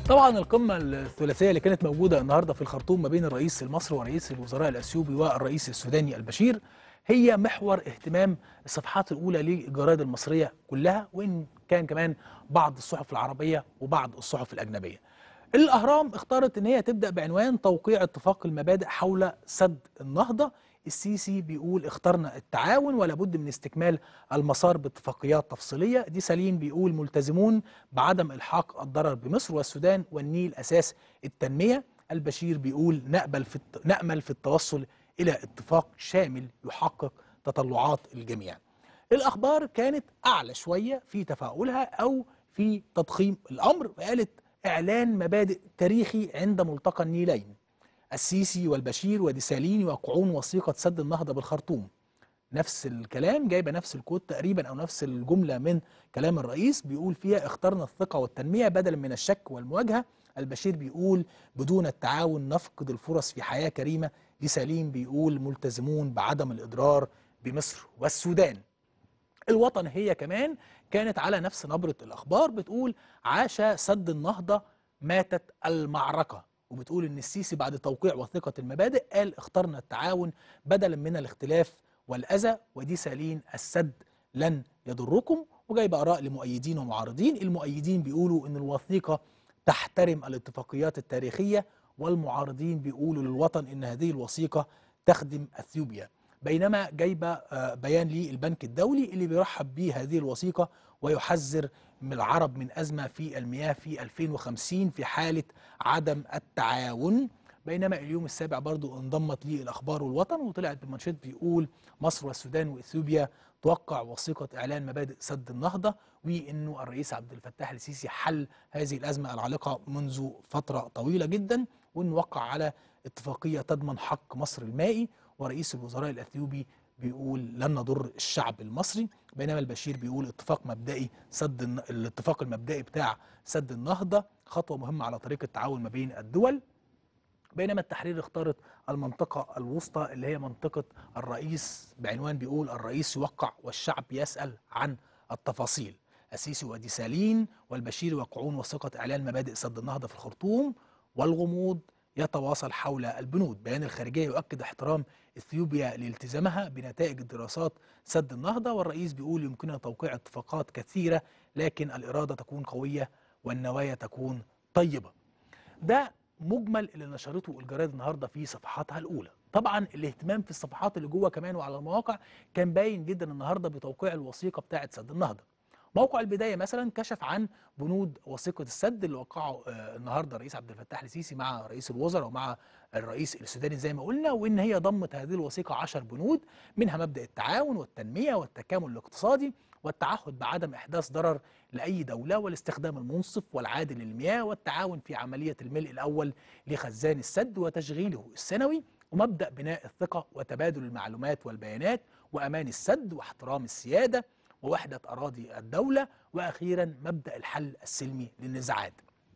طبعا القمه الثلاثيه اللي كانت موجوده النهارده في الخرطوم ما بين الرئيس المصري ورئيس الوزراء الاثيوبي والرئيس السوداني البشير هي محور اهتمام الصفحات الاولى للجرائد المصريه كلها وان كان كمان بعض الصحف العربيه وبعض الصحف الاجنبيه. الاهرام اختارت ان هي تبدا بعنوان توقيع اتفاق المبادئ حول سد النهضه السيسي بيقول اخترنا التعاون ولا بد من استكمال المسار باتفاقيات تفصيليه دي سليم بيقول ملتزمون بعدم الحاق الضرر بمصر والسودان والنيل اساس التنميه البشير بيقول نقبل في الت... نامل في التوصل الى اتفاق شامل يحقق تطلعات الجميع الاخبار كانت اعلى شويه في تفاؤلها او في تضخيم الامر وقالت اعلان مبادئ تاريخي عند ملتقى النيلين السيسي والبشير وديسالين يوقعون وثيقة سد النهضة بالخرطوم نفس الكلام جايبة نفس الكود تقريبا أو نفس الجملة من كلام الرئيس بيقول فيها اخترنا الثقة والتنمية بدلا من الشك والمواجهة البشير بيقول بدون التعاون نفقد الفرص في حياة كريمة ديسالين بيقول ملتزمون بعدم الإضرار بمصر والسودان الوطن هي كمان كانت على نفس نبرة الأخبار بتقول عاش سد النهضة ماتت المعركة وبتقول ان السيسي بعد توقيع وثيقه المبادئ قال اخترنا التعاون بدلا من الاختلاف والاذى ودي سالين السد لن يضركم وجايبه اراء لمؤيدين ومعارضين المؤيدين بيقولوا ان الوثيقه تحترم الاتفاقيات التاريخيه والمعارضين بيقولوا للوطن ان هذه الوثيقه تخدم اثيوبيا بينما جايبه بيان للبنك الدولي اللي بيرحب بهذه الوثيقه ويحذر من العرب من أزمة في المياه في 2050 في حالة عدم التعاون بينما اليوم السابع برضو انضمت للأخبار والوطن وطلعت بمنشط بيقول مصر والسودان وإثيوبيا توقع وثيقة إعلان مبادئ سد النهضة وإنه الرئيس عبد الفتاح السيسي حل هذه الأزمة العالقة منذ فترة طويلة جدا وإنه وقع على اتفاقية تضمن حق مصر المائي ورئيس الوزراء الأثيوبي بيقول لن نضر الشعب المصري بينما البشير بيقول اتفاق مبدئي سد الاتفاق المبدئي بتاع سد النهضه خطوه مهمه على طريق التعاون ما بين الدول بينما التحرير اختارت المنطقة الوسطى اللي هي منطقة الرئيس بعنوان بيقول الرئيس يوقع والشعب يسأل عن التفاصيل السيسي وديسالين والبشير يوقعون وثيقة إعلان مبادئ سد النهضة في الخرطوم والغموض يتواصل حول البنود بيان الخارجية يؤكد احترام إثيوبيا لالتزامها بنتائج الدراسات سد النهضة والرئيس بيقول يمكننا توقيع اتفاقات كثيرة لكن الإرادة تكون قوية والنوايا تكون طيبة ده مجمل اللي نشرته الجرائد النهارده في صفحاتها الاولى طبعا الاهتمام في الصفحات اللي جوه كمان وعلى المواقع كان باين جدا النهارده بتوقيع الوثيقه بتاعه سد النهضه موقع البدايه مثلا كشف عن بنود وثيقه السد اللي وقعه آه النهارده الرئيس عبد الفتاح السيسي مع رئيس الوزراء ومع الرئيس السوداني زي ما قلنا وان هي ضمت هذه الوثيقه 10 بنود منها مبدا التعاون والتنميه والتكامل الاقتصادي والتعهد بعدم احداث ضرر لاي دوله والاستخدام المنصف والعادل للمياه والتعاون في عمليه الملء الاول لخزان السد وتشغيله السنوي ومبدا بناء الثقه وتبادل المعلومات والبيانات وامان السد واحترام السياده ووحده اراضي الدوله واخيرا مبدا الحل السلمي للنزاعات.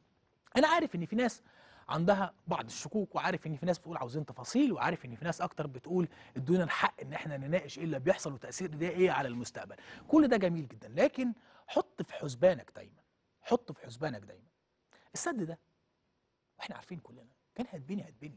انا عارف ان في ناس عندها بعض الشكوك وعارف ان في ناس بتقول عاوزين تفاصيل وعارف ان في ناس اكتر بتقول ادونا الحق ان احنا نناقش ايه اللي بيحصل وتاثير ده ايه على المستقبل كل ده جميل جدا لكن حط في حسبانك دايما حط في حسبانك دايما السد ده واحنا عارفين كلنا كان هيتبني هيتبني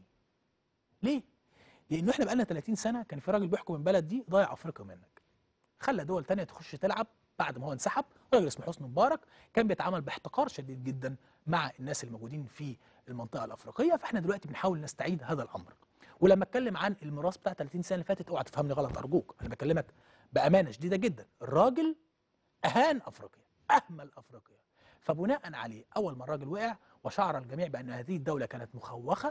ليه لانه احنا بقالنا 30 سنه كان في راجل بيحكم البلد دي ضايع افريقيا منك خلى دول تانية تخش تلعب بعد ما هو انسحب راجل اسمه حسني مبارك كان بيتعامل باحتقار شديد جدا مع الناس الموجودين في المنطقه الافريقيه فاحنا دلوقتي بنحاول نستعيد هذا الامر ولما اتكلم عن الميراث بتاع 30 سنه اللي فاتت اوعى تفهمني غلط ارجوك انا بكلمك بامانه شديده جدا الراجل اهان افريقيا اهمل افريقيا فبناء عليه اول ما الراجل وقع وشعر الجميع بان هذه الدوله كانت مخوخه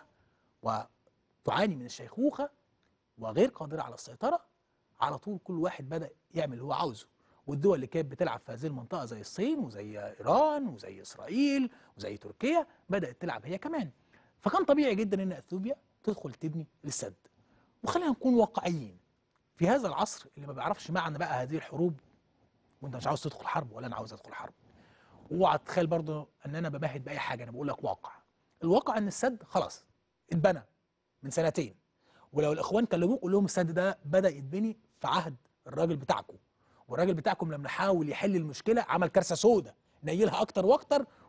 وتعاني من الشيخوخه وغير قادره على السيطره على طول كل واحد بدا يعمل اللي هو عاوزه والدول اللي كانت بتلعب في هذه المنطقه زي الصين وزي ايران وزي اسرائيل وزي تركيا بدات تلعب هي كمان فكان طبيعي جدا ان اثيوبيا تدخل تبني السد وخلينا نكون واقعيين في هذا العصر اللي ما بيعرفش معنى بقى هذه الحروب وانت مش عاوز تدخل حرب ولا انا عاوز ادخل حرب اوعى تتخيل برضه ان انا بمهد باي حاجه انا بقول لك واقع الواقع ان السد خلاص اتبنى من سنتين ولو الاخوان كلموك قول لهم السد ده بدا يتبني في عهد الراجل بتاعكم والراجل بتاعكم لما حاول يحل المشكله عمل كارثه سودة نيلها اكتر واكتر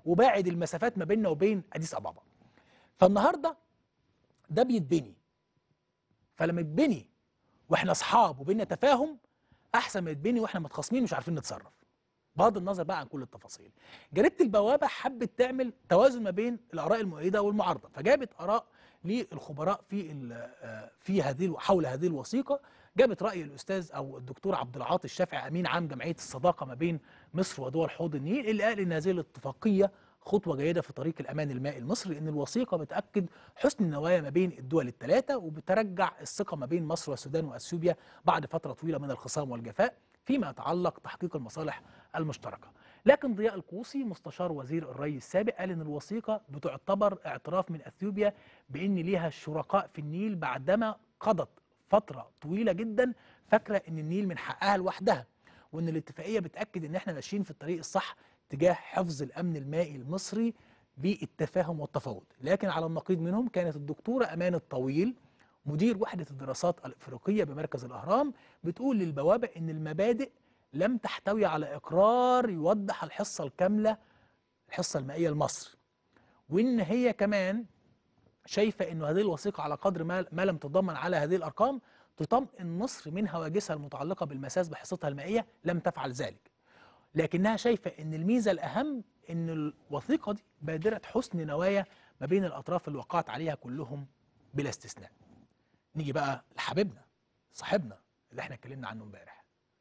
وباعد المسافات ما بيننا وبين اديس ابابا فالنهارده ده بيتبني فلما يتبني واحنا اصحاب وبيننا تفاهم احسن ما يتبني واحنا متخاصمين مش عارفين نتصرف بغض النظر بقى عن كل التفاصيل جريده البوابه حبت تعمل توازن ما بين الاراء المؤيده والمعارضه فجابت اراء للخبراء في ال- آه، في هذه حول هذه الوثيقه جابت راي الاستاذ او الدكتور عبد العاطي الشافعي امين عام جمعيه الصداقه ما بين مصر ودول حوض النيل اللي قال ان هذه الاتفاقيه خطوه جيده في طريق الامان المائي المصري لان الوثيقه بتاكد حسن النوايا ما بين الدول الثلاثه وبترجع الثقه ما بين مصر والسودان واثيوبيا بعد فتره طويله من الخصام والجفاء فيما يتعلق تحقيق المصالح المشتركه لكن ضياء القوسي مستشار وزير الري السابق قال ان الوثيقه بتعتبر اعتراف من اثيوبيا بان ليها شركاء في النيل بعدما قضت فتره طويله جدا فاكره ان النيل من حقها لوحدها وان الاتفاقيه بتاكد ان احنا ماشيين في الطريق الصح تجاه حفظ الامن المائي المصري بالتفاهم والتفاوض لكن على النقيض منهم كانت الدكتوره امان الطويل مدير وحده الدراسات الافريقيه بمركز الاهرام بتقول للبوابه ان المبادئ لم تحتوي على اقرار يوضح الحصه الكامله الحصه المائيه لمصر وان هي كمان شايفه انه هذه الوثيقه على قدر ما, ما لم تضمن على هذه الارقام تطمئن مصر من هواجسها المتعلقه بالمساس بحصتها المائيه لم تفعل ذلك لكنها شايفه ان الميزه الاهم ان الوثيقه دي بادره حسن نوايا ما بين الاطراف اللي وقعت عليها كلهم بلا استثناء نيجي بقى لحبيبنا صاحبنا اللي احنا اتكلمنا عنه امبارح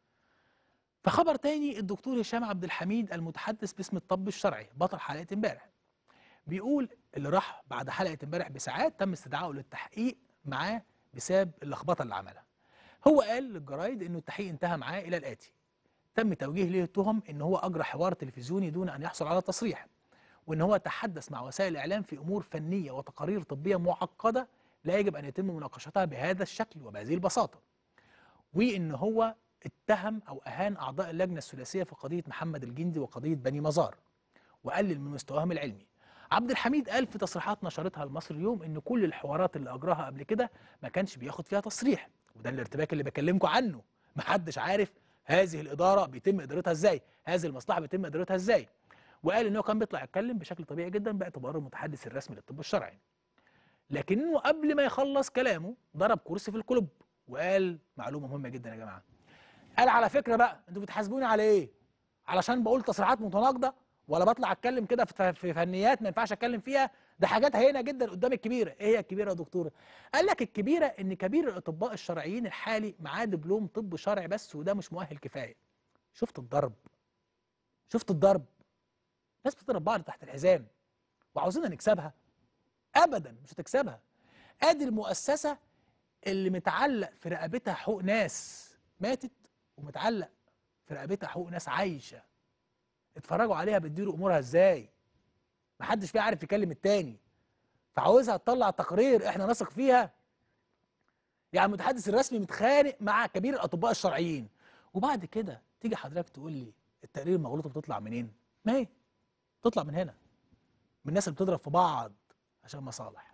فخبر تاني الدكتور هشام عبد الحميد المتحدث باسم الطب الشرعي بطل حلقه امبارح بيقول اللي راح بعد حلقه امبارح بساعات تم استدعائه للتحقيق معاه بسبب اللخبطه اللي عملها هو قال للجرايد انه التحقيق انتهى معاه الى الاتي تم توجيه ليه التهم ان هو اجرى حوار تلفزيوني دون ان يحصل على تصريح وان هو تحدث مع وسائل الاعلام في امور فنيه وتقارير طبيه معقده لا يجب ان يتم مناقشتها بهذا الشكل وبهذه البساطه وان هو اتهم او اهان اعضاء اللجنه الثلاثيه في قضيه محمد الجندي وقضيه بني مزار وقلل من مستواهم العلمي عبد الحميد قال في تصريحات نشرتها المصري اليوم ان كل الحوارات اللي اجراها قبل كده ما كانش بياخد فيها تصريح وده الارتباك اللي بكلمكم عنه محدش عارف هذه الاداره بيتم ادارتها ازاي هذه المصلحه بيتم ادارتها ازاي وقال ان هو كان بيطلع يتكلم بشكل طبيعي جدا باعتباره المتحدث الرسمي للطب الشرعي لكنه قبل ما يخلص كلامه ضرب كرسي في الكلوب وقال معلومه مهمه جدا يا جماعه قال على فكره بقى انتوا بتحاسبوني على ايه علشان بقول تصريحات متناقضه ولا بطلع اتكلم كده في في فنيات ما ينفعش اتكلم فيها ده حاجات هينه جدا قدام الكبيره ايه هي الكبيره يا دكتوره قال لك الكبيره ان كبير الاطباء الشرعيين الحالي معاه دبلوم طب شرعي بس وده مش مؤهل كفايه شفت الضرب شفت الضرب ناس بتضرب بعض تحت الحزام وعاوزيننا نكسبها ابدا مش هتكسبها ادي المؤسسه اللي متعلق في رقبتها حقوق ناس ماتت ومتعلق في رقبتها حقوق ناس عايشه اتفرجوا عليها بتديروا امورها ازاي محدش فيها عارف يكلم التاني فعاوزها تطلع تقرير احنا نثق فيها يعني المتحدث الرسمي متخانق مع كبير الاطباء الشرعيين وبعد كده تيجي حضرتك تقول لي التقرير المغلوطه بتطلع منين ما هي تطلع من هنا من الناس اللي بتضرب في بعض عشان مصالح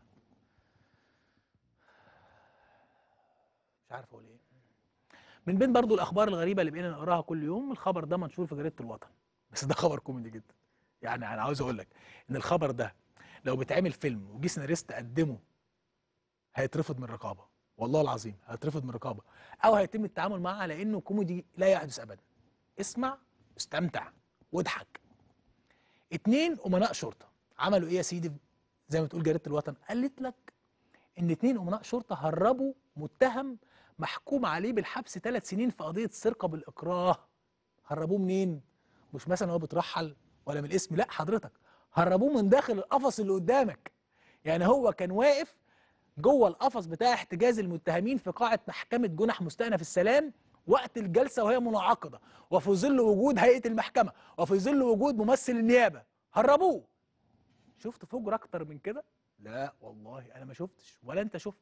مش عارف اقول ايه من بين برضو الاخبار الغريبه اللي بقينا نقراها كل يوم الخبر ده منشور في جريده الوطن بس ده خبر كوميدي جدا يعني انا عاوز اقول لك ان الخبر ده لو بيتعمل فيلم وجي سيناريست قدمه هيترفض من الرقابه والله العظيم هيترفض من الرقابه او هيتم التعامل معاه على انه كوميدي لا يحدث ابدا اسمع استمتع واضحك اتنين امناء شرطه عملوا ايه يا سيدي زي ما تقول جريده الوطن قالت لك ان اتنين امناء شرطه هربوا متهم محكوم عليه بالحبس ثلاث سنين في قضيه سرقه بالاكراه هربوه منين مش مثلا هو بيترحل ولا من الاسم لا حضرتك هربوه من داخل القفص اللي قدامك يعني هو كان واقف جوه القفص بتاع احتجاز المتهمين في قاعه محكمه جنح مستأنف السلام وقت الجلسه وهي منعقده وفي ظل وجود هيئه المحكمه وفي ظل وجود ممثل النيابه هربوه شفت فجر اكتر من كده لا والله انا ما شفتش ولا انت شفت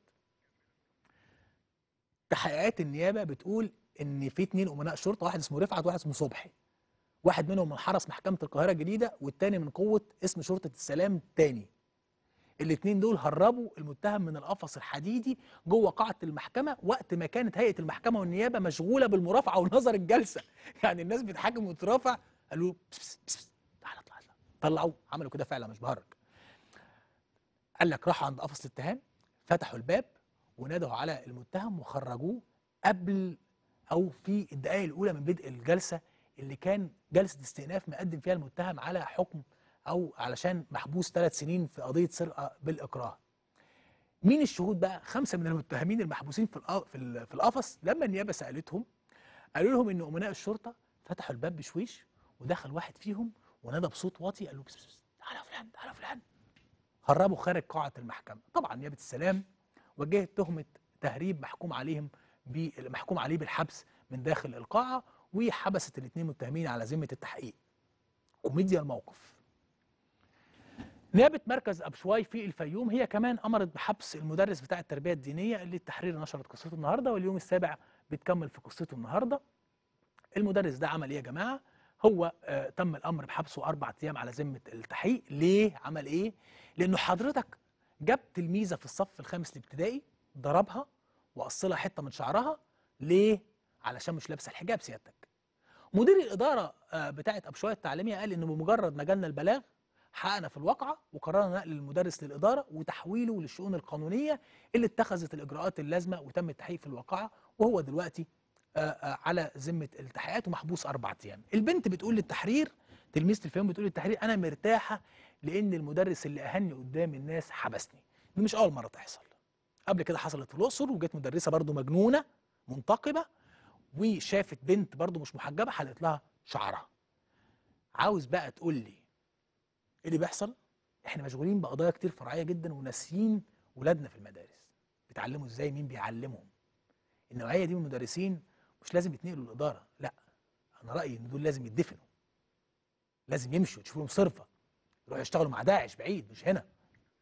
تحقيقات النيابه بتقول ان في اتنين امناء شرطه واحد اسمه رفعت وواحد اسمه صبحي واحد منهم من حرس محكمه القاهره الجديده والتاني من قوه اسم شرطه السلام التاني الاتنين دول هربوا المتهم من القفص الحديدي جوه قاعه المحكمه وقت ما كانت هيئه المحكمه والنيابه مشغوله بالمرافعه ونظر الجلسه يعني الناس بتحاكم وترافع قالوا بس بس بس تعالى اطلع اطلع طلعوه عملوا كده فعلا مش بهرج قال لك راحوا عند قفص الاتهام فتحوا الباب ونادوا على المتهم وخرجوه قبل او في الدقائق الاولى من بدء الجلسه اللي كان جلسه استئناف مقدم فيها المتهم على حكم او علشان محبوس ثلاث سنين في قضيه سرقه بالاكراه. مين الشهود بقى؟ خمسه من المتهمين المحبوسين في الق- في ال- في القفص لما النيابه سالتهم قالوا لهم ان امناء الشرطه فتحوا الباب بشويش ودخل واحد فيهم ونادى بصوت واطي قال له بس بس تعالى يا فلان تعالى يا فلان هربوا خارج قاعه المحكمه طبعا نيابه السلام وجهت تهمه تهريب محكوم عليهم محكوم عليه بالحبس من داخل القاعه وحبست الاثنين متهمين على ذمه التحقيق كوميديا الموقف نيابه مركز ابشواي في الفيوم هي كمان امرت بحبس المدرس بتاع التربيه الدينيه اللي التحرير نشرت قصته النهارده واليوم السابع بتكمل في قصته النهارده المدرس ده عمل ايه يا جماعه هو آه تم الامر بحبسه اربع ايام على ذمه التحقيق ليه عمل ايه لانه حضرتك جاب تلميذه في الصف الخامس الابتدائي ضربها وقص لها حته من شعرها ليه علشان مش لابسه الحجاب سيادتك مدير الاداره آه، بتاعه ابشوايه التعليميه قال ان بمجرد ما جالنا البلاغ حققنا في الواقعه وقررنا نقل المدرس للاداره وتحويله للشؤون القانونيه اللي اتخذت الاجراءات اللازمه وتم التحقيق في الواقعه وهو دلوقتي آه، آه، على ذمه التحقيقات ومحبوس اربع ايام. البنت بتقول للتحرير تلميذه الفيوم بتقول للتحرير انا مرتاحه لان المدرس اللي اهني قدام الناس حبسني. دي مش اول مره تحصل. قبل كده حصلت في الاقصر وجت مدرسه برضو مجنونه منتقبه وشافت بنت برضو مش محجبه حلقت لها شعرها. عاوز بقى تقول لي ايه اللي بيحصل؟ احنا مشغولين بقضايا كتير فرعيه جدا وناسيين ولادنا في المدارس. بيتعلموا ازاي؟ مين بيعلمهم؟ النوعيه دي من المدرسين مش لازم يتنقلوا الاداره، لا انا رايي ان دول لازم يدفنوا. لازم يمشوا تشوفوا لهم صرفه. يروحوا يشتغلوا مع داعش بعيد مش هنا.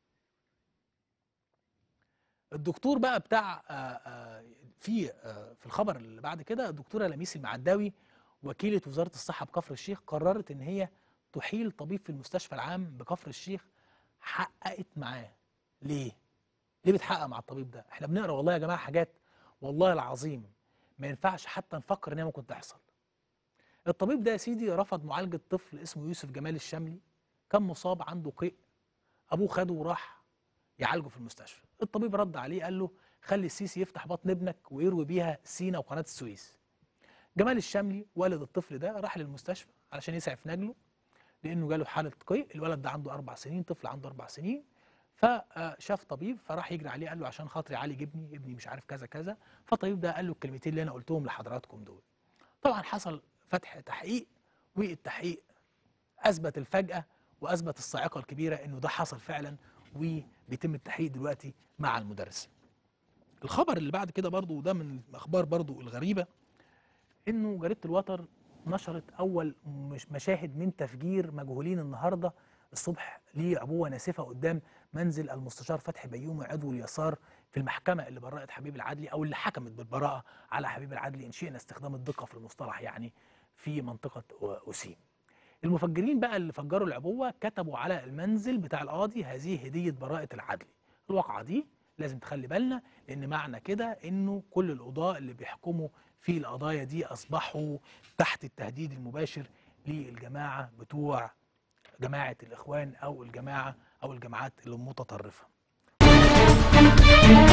الدكتور بقى بتاع آه، آه، في آه، في الخبر اللي بعد كده الدكتوره لميس المعداوي وكيله وزاره الصحه بكفر الشيخ قررت ان هي تحيل طبيب في المستشفى العام بكفر الشيخ حققت معاه ليه؟ ليه بتحقق مع الطبيب ده؟ احنا بنقرا والله يا جماعه حاجات والله العظيم ما ينفعش حتى نفكر ان هي ممكن تحصل. الطبيب ده يا سيدي رفض معالجه طفل اسمه يوسف جمال الشملي كان مصاب عنده قيء ابوه خده وراح يعالجه في المستشفى الطبيب رد عليه قال له خلي السيسي يفتح بطن ابنك ويروي بيها سينا وقناه السويس جمال الشملي والد الطفل ده راح للمستشفى علشان يسعف نجله لانه جاله حاله قيء الولد ده عنده اربع سنين طفل عنده اربع سنين فشاف طبيب فراح يجري عليه قال له عشان خاطري عالج ابني ابني مش عارف كذا كذا فالطبيب ده قال له الكلمتين اللي انا قلتهم لحضراتكم دول طبعا حصل فتح تحقيق والتحقيق اثبت الفجأة واثبت الصاعقة الكبيرة انه ده حصل فعلا وبيتم التحقيق دلوقتي مع المدرس الخبر اللي بعد كده برضو وده من الاخبار برضو الغريبة انه جريدة الوتر نشرت اول مش مشاهد من تفجير مجهولين النهارده الصبح لعبوه ناسفه قدام منزل المستشار فتحي بيومي عضو اليسار في المحكمه اللي برأت حبيب العدلي او اللي حكمت بالبراءه على حبيب العدلي ان شئنا استخدام الدقه في المصطلح يعني في منطقه أسيم. المفجرين بقى اللي فجروا العبوه كتبوا على المنزل بتاع القاضي هذه هديه براءه العدلي. الواقعه دي لازم تخلي بالنا لان معنى كده انه كل القضاء اللي بيحكموا في القضايا دي اصبحوا تحت التهديد المباشر للجماعه بتوع جماعه الاخوان او الجماعه او الجماعات المتطرفه.